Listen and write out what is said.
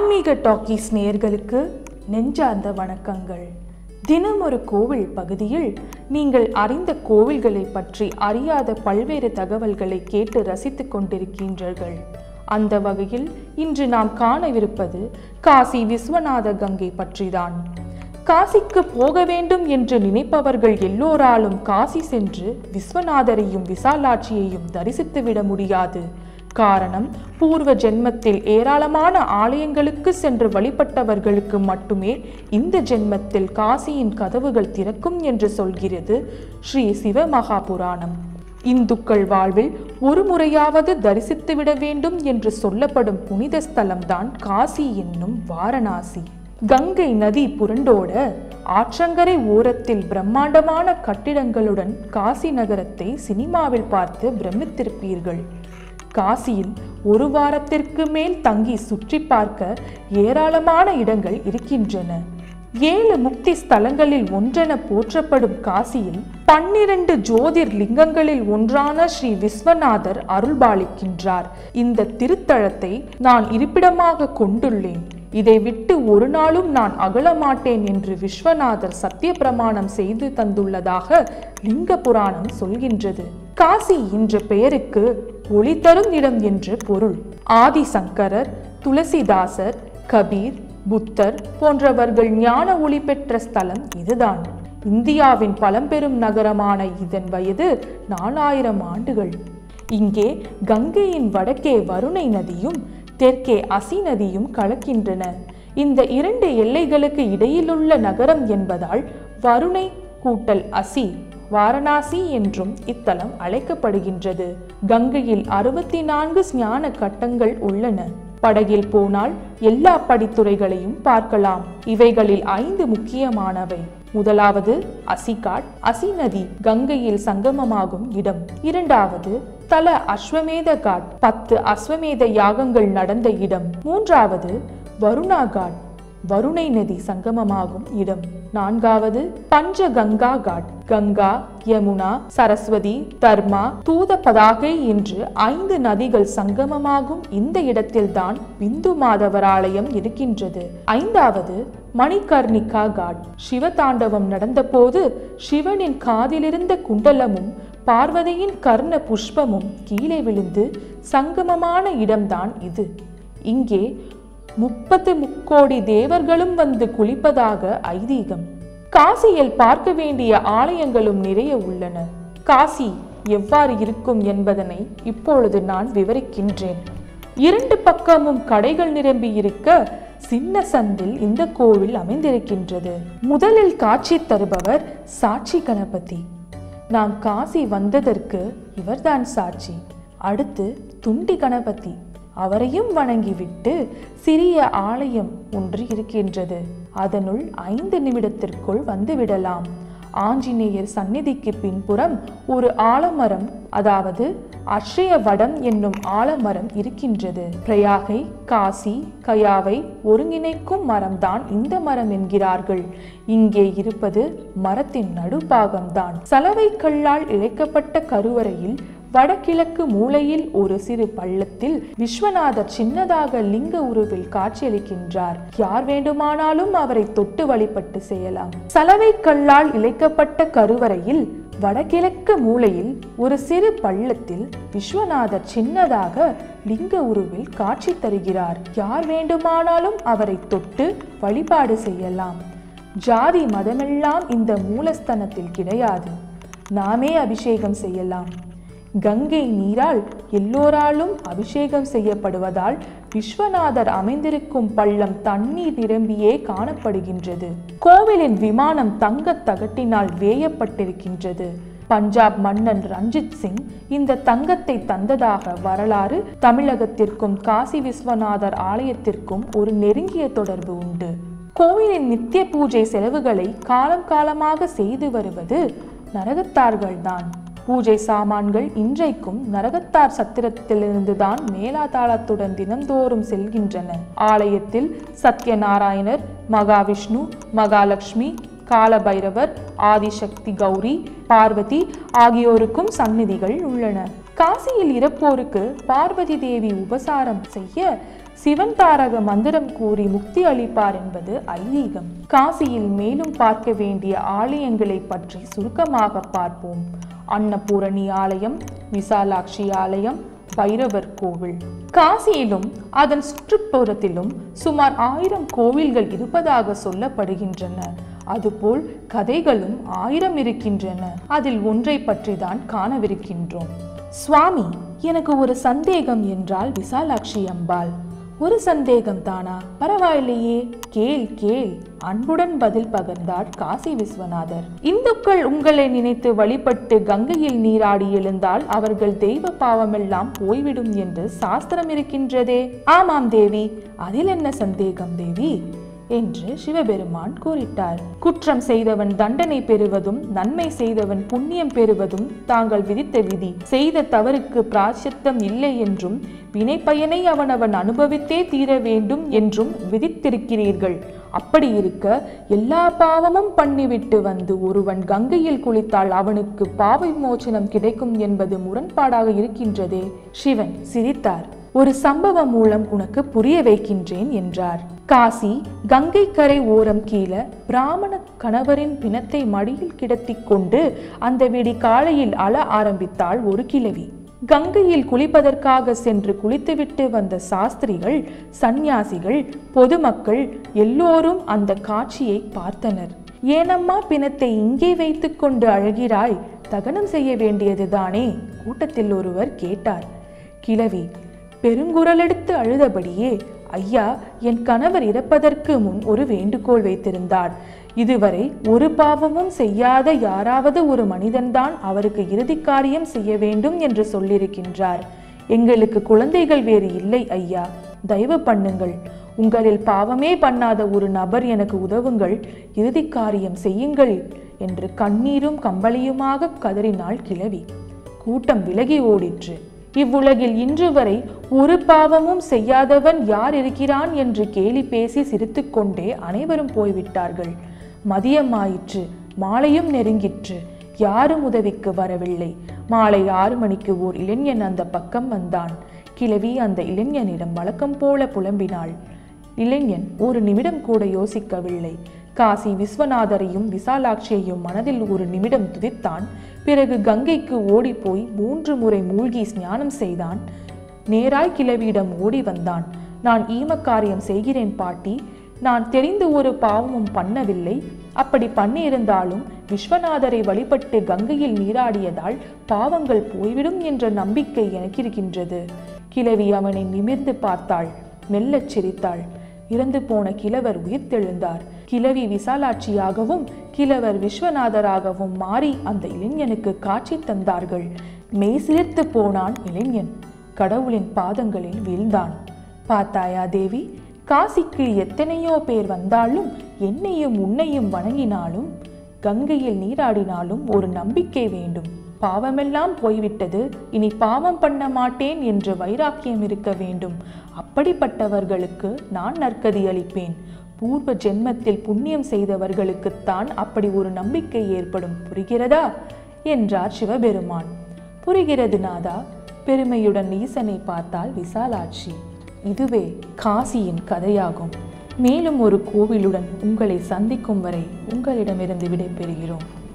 ஆன்மீக டாக்கீஸ் நேயர்களுக்கு நெஞ்சார்ந்த வணக்கங்கள் தினம் ஒரு கோவில் பகுதியில் நீங்கள் அறிந்த கோவில்களை பற்றி அறியாத பல்வேறு தகவல்களை கேட்டு ரசித்துக் கொண்டிருக்கின்றீர்கள் அந்த வகையில் இன்று நாம் காணவிருப்பது காசி விஸ்வநாத கங்கை பற்றிதான் காசிக்கு போக வேண்டும் என்று நினைப்பவர்கள் எல்லோராலும் காசி சென்று விஸ்வநாதரையும் விசாலாட்சியையும் தரிசித்துவிட முடியாது காரணம் பூர்வ ஜென்மத்தில் ஏராளமான ஆலயங்களுக்கு சென்று வழிபட்டவர்களுக்கு மட்டுமே இந்த ஜென்மத்தில் காசியின் கதவுகள் திறக்கும் என்று சொல்கிறது ஸ்ரீ சிவ மகாபுராணம் இந்துக்கள் வாழ்வில் ஒரு முறையாவது தரிசித்துவிட வேண்டும் என்று சொல்லப்படும் புனித ஸ்தலம்தான் காசி என்னும் வாரணாசி கங்கை நதி புரண்டோட ஆற்றங்கரை ஓரத்தில் பிரம்மாண்டமான கட்டிடங்களுடன் காசி நகரத்தை சினிமாவில் பார்த்து பிரமித்திருப்பீர்கள் காசியில் ஒரு வாரத்திற்கு மேல் தங்கி சுற்றி பார்க்க ஏராளமான இடங்கள் இருக்கின்றன ஏழு முக்தி ஸ்தலங்களில் ஒன்றென போற்றப்படும் காசியில் பன்னிரண்டு ஜோதிர் லிங்கங்களில் ஒன்றான ஸ்ரீ விஸ்வநாதர் அருள்பாலிக்கின்றார் இந்த திருத்தலத்தை நான் இருப்பிடமாக கொண்டுள்ளேன் இதை விட்டு ஒரு நாளும் நான் அகல மாட்டேன் என்று விஸ்வநாதர் சத்திய பிரமாணம் செய்து தந்துள்ளதாக லிங்க புராணம் சொல்கின்றது காசி என்ற பெயருக்கு ஒளி தரும் இடம் என்று பொருள் ஆதிசங்கரர் துளசிதாசர் கபீர் புத்தர் போன்றவர்கள் ஞான ஒளி பெற்ற ஸ்தலம் இதுதான் இந்தியாவின் பழம்பெரும் நகரமான இதன் வயது நாலாயிரம் ஆண்டுகள் இங்கே கங்கையின் வடக்கே வருணை நதியும் தெற்கே அசி நதியும் கலக்கின்றன இந்த இரண்டு எல்லைகளுக்கு இடையிலுள்ள நகரம் என்பதால் வருணை கூட்டல் அசி வாரணாசி என்றும் இத்தலம் அழைக்கப்படுகின்றது கங்கையில் அறுபத்தி நான்கு ஸ்ஞான கட்டங்கள் உள்ளன படகில் போனால் எல்லா படித்துறைகளையும் பார்க்கலாம் இவைகளில் ஐந்து முக்கியமானவை முதலாவது அசிகாட் அசி நதி கங்கையில் சங்கமமாகும் இடம் இரண்டாவது தல அஸ்வமேத காட் பத்து அஸ்வமேத யாகங்கள் நடந்த இடம் மூன்றாவது வருணா காட் வருணை நதி சங்கமமாகும் இடம் நான்காவது பஞ்சகங்கா காட் கங்கா யமுனா சரஸ்வதி தர்மா தூத பதாகை என்று ஐந்து நதிகள் சங்கமமாகும் இந்த இடத்தில்தான் பிந்து மாதவர் ஆலயம் இருக்கின்றது ஐந்தாவது மணிகர்ணிகா காட் சிவதாண்டவம் நடந்தபோது சிவனின் காதிலிருந்த குண்டலமும் பார்வதியின் கர்ண புஷ்பமும் கீழே விழுந்து சங்கமமான இடம்தான் இது இங்கே முப்பத்து முக்கோடி தேவர்களும் வந்து குளிப்பதாக ஐதீகம் காசியில் பார்க்க வேண்டிய ஆலயங்களும் நிறைய உள்ளன காசி எவ்வாறு இருக்கும் என்பதனை இப்பொழுது நான் விவரிக்கின்றேன் இரண்டு பக்கமும் கடைகள் நிரம்பி இருக்க சின்ன சந்தில் இந்த கோவில் அமைந்திருக்கின்றது முதலில் காட்சி தருபவர் சாட்சி கணபதி நாம் காசி வந்ததற்கு இவர்தான் சாட்சி அடுத்து துண்டி கணபதி அவரையும் வணங்கிவிட்டு சிறிய ஆலயம் ஒன்று இருக்கின்றது அதனுள் ஐந்து நிமிடத்திற்குள் வந்துவிடலாம் ஆஞ்சநேயர் சந்நிதிக்கு பின்புறம் ஒரு ஆலமரம் அதாவது அக்ஷய வடம் என்னும் ஆலமரம் இருக்கின்றது பிரயாகை காசி கயாவை ஒருங்கிணைக்கும் மரம்தான் இந்த மரம் என்கிறார்கள் இங்கே இருப்பது மரத்தின் நடுபாகம்தான் சலவை கல்லால் இழைக்கப்பட்ட கருவறையில் வடகிழக்கு மூலையில் ஒரு சிறு பள்ளத்தில் விஸ்வநாதர் சின்னதாக லிங்க உருவில் காட்சியளிக்கின்றார் யார் வேண்டுமானாலும் அவரை தொட்டு வழிபட்டு செய்யலாம் சலவை கல்லால் இழைக்கப்பட்ட கருவறையில் வடகிழக்கு மூலையில் ஒரு சிறு பள்ளத்தில் விஸ்வநாதர் சின்னதாக லிங்க உருவில் காட்சி தருகிறார் யார் வேண்டுமானாலும் அவரை தொட்டு வழிபாடு செய்யலாம் ஜாதி மதமெல்லாம் இந்த மூலஸ்தனத்தில் கிடையாது நாமே அபிஷேகம் செய்யலாம் கங்கை நீரால் எல்லோராலும் அபிஷேகம் செய்யப்படுவதால் விஸ்வநாதர் அமைந்திருக்கும் பள்ளம் தண்ணீர் நிரம்பியே காணப்படுகின்றது கோவிலின் விமானம் தங்கத் தகட்டினால் வேயப்பட்டிருக்கின்றது பஞ்சாப் மன்னன் ரஞ்சித் சிங் இந்த தங்கத்தை தந்ததாக வரலாறு தமிழகத்திற்கும் காசி விஸ்வநாதர் ஆலயத்திற்கும் ஒரு நெருங்கிய தொடர்பு உண்டு கோவிலின் நித்திய பூஜை செலவுகளை காலம் காலமாக செய்து வருவது நரகத்தார்கள்தான் பூஜை சாமான்கள் இன்றைக்கும் நரகத்தார் சத்திரத்திலிருந்துதான் மேலாதாளத்துடன் தினந்தோறும் செல்கின்றன ஆலயத்தில் சத்யநாராயணர் மகாவிஷ்ணு மகாலட்சுமி காலபைரவர் ஆதிசக்தி கௌரி பார்வதி ஆகியோருக்கும் சந்நிதிகள் உள்ளன காசியில் இருப்போருக்கு பார்வதி தேவி உபசாரம் செய்ய சிவன் தாரக மந்திரம் கூறி முக்தி அளிப்பார் என்பது ஐதீகம் காசியில் மேலும் பார்க்க வேண்டிய ஆலயங்களை பற்றி சுருக்கமாக பார்ப்போம் அன்னபூரணி ஆலயம் விசாலாட்சி ஆலயம் பைரவர் கோவில் காசியிலும் அதன் சுற்றுப்புறத்திலும் சுமார் ஆயிரம் கோவில்கள் இருப்பதாக சொல்லப்படுகின்றன அதுபோல் கதைகளும் ஆயிரம் இருக்கின்றன அதில் ஒன்றை பற்றி தான் காணவிருக்கின்றோம் சுவாமி எனக்கு ஒரு சந்தேகம் என்றால் விசாலாட்சி அம்பாள் ஒரு சந்தேகம் தானா பரவாயில்லையே கேள் கேள் அன்புடன் பதில் பகர்ந்தார் காசி விஸ்வநாதர் இந்துக்கள் உங்களை நினைத்து வழிபட்டு கங்கையில் நீராடி எழுந்தால் அவர்கள் தெய்வ பாவமெல்லாம் போய்விடும் என்று சாஸ்திரம் இருக்கின்றதே ஆமாம் தேவி அதில் என்ன சந்தேகம் தேவி என்று சிவபெருமான் கூறிட்டார் குற்றம் செய்தவன் தண்டனை பெறுவதும் நன்மை செய்தவன் புண்ணியம் பெறுவதும் தாங்கள் விதித்த விதி செய்த தவறுக்கு பிராயச்சித்தம் இல்லை என்றும் வினை பயனை அவனவன் அனுபவித்தே தீர வேண்டும் என்றும் விதித்திருக்கிறீர்கள் அப்படி இருக்க எல்லா பாவமும் பண்ணிவிட்டு வந்து ஒருவன் கங்கையில் குளித்தால் அவனுக்கு பாவ விமோசனம் கிடைக்கும் என்பது முரண்பாடாக இருக்கின்றதே சிவன் சிரித்தார் ஒரு சம்பவம் மூலம் உனக்கு புரிய வைக்கின்றேன் என்றார் காசி கங்கை கரை ஓரம் கீழே பிராமண கணவரின் பிணத்தை மடியில் கிடத்திக் கொண்டு அந்த விடி காலையில் அழ ஆரம்பித்தாள் ஒரு கிழவி கங்கையில் குளிப்பதற்காக சென்று குளித்துவிட்டு வந்த சாஸ்திரிகள் சந்நியாசிகள் பொதுமக்கள் எல்லோரும் அந்த காட்சியை பார்த்தனர் ஏனம்மா பிணத்தை இங்கே வைத்துக்கொண்டு அழகிறாய் தகனம் செய்ய வேண்டியதுதானே கூட்டத்தில் ஒருவர் கேட்டார் கிழவி பெருங்குரலெடுத்து அழுதபடியே ஐயா என் கணவர் இறப்பதற்கு முன் ஒரு வேண்டுகோள் வைத்திருந்தார் இதுவரை ஒரு பாவமும் செய்யாத யாராவது ஒரு மனிதன்தான் அவருக்கு இறுதி காரியம் செய்ய வேண்டும் என்று சொல்லியிருக்கின்றார் எங்களுக்கு குழந்தைகள் வேறு இல்லை ஐயா தயவு பண்ணுங்கள் உங்களில் பாவமே பண்ணாத ஒரு நபர் எனக்கு உதவுங்கள் இறுதி காரியம் செய்யுங்கள் என்று கண்ணீரும் கம்பளியுமாக கதறினாள் கிழவி கூட்டம் விலகி ஓடிற்று இவ்வுலகில் இன்று வரை ஒரு பாவமும் செய்யாதவன் யார் இருக்கிறான் என்று கேலி பேசி சிரித்துக்கொண்டே அனைவரும் போய்விட்டார்கள் மதியம் ஆயிற்று மாலையும் நெருங்கிற்று யாரும் உதவிக்கு வரவில்லை மாலை ஆறு மணிக்கு ஓர் இளைஞன் அந்த பக்கம் வந்தான் கிழவி அந்த இளைஞனிடம் வழக்கம் போல புலம்பினாள் இளைஞன் ஒரு நிமிடம் கூட யோசிக்கவில்லை காசி விஸ்வநாதரையும் விசாலாட்சியையும் மனதில் ஒரு நிமிடம் துதித்தான் பிறகு கங்கைக்கு ஓடிப்போய் மூன்று முறை மூழ்கி ஸ்நானம் செய்தான் நேராய் கிழவியிடம் ஓடி வந்தான் நான் ஈமக்காரியம் செய்கிறேன் பாட்டி நான் தெரிந்து ஒரு பாவமும் பண்ணவில்லை அப்படி பண்ணியிருந்தாலும் விஸ்வநாதரை வழிபட்டு கங்கையில் நீராடியதால் பாவங்கள் போய்விடும் என்ற நம்பிக்கை எனக்கு இருக்கின்றது கிழவி அவனை நிமிர்ந்து பார்த்தாள் மெல்லச் சிரித்தாள் இறந்து போன கிழவர் உயிர்த்தெழுந்தார் கிழவி விசாலாட்சியாகவும் கிழவர் விஸ்வநாதராகவும் மாறி அந்த இளைஞனுக்கு காட்சி தந்தார்கள் மெய் சிலிர்த்து போனான் இளைஞன் கடவுளின் பாதங்களில் வீழ்ந்தான் பார்த்தாயா தேவி காசிக்கு எத்தனையோ பேர் வந்தாலும் என்னையும் உன்னையும் வணங்கினாலும் கங்கையில் நீராடினாலும் ஒரு நம்பிக்கை வேண்டும் பாவமெல்லாம் போய்விட்டது இனி பாவம் பண்ண மாட்டேன் என்று வைராக்கியம் இருக்க வேண்டும் அப்படிப்பட்டவர்களுக்கு நான் நற்கதி அளிப்பேன் பூர்வ ஜென்மத்தில் புண்ணியம் செய்தவர்களுக்குத்தான் அப்படி ஒரு நம்பிக்கை ஏற்படும் புரிகிறதா என்றார் சிவபெருமான் புரிகிறது நாதா பெருமையுடன் ஈசனை பார்த்தால் விசாலாட்சி இதுவே காசியின் கதையாகும் மேலும் ஒரு கோவிலுடன் உங்களை சந்திக்கும் வரை உங்களிடமிருந்து விடைபெறுகிறோம்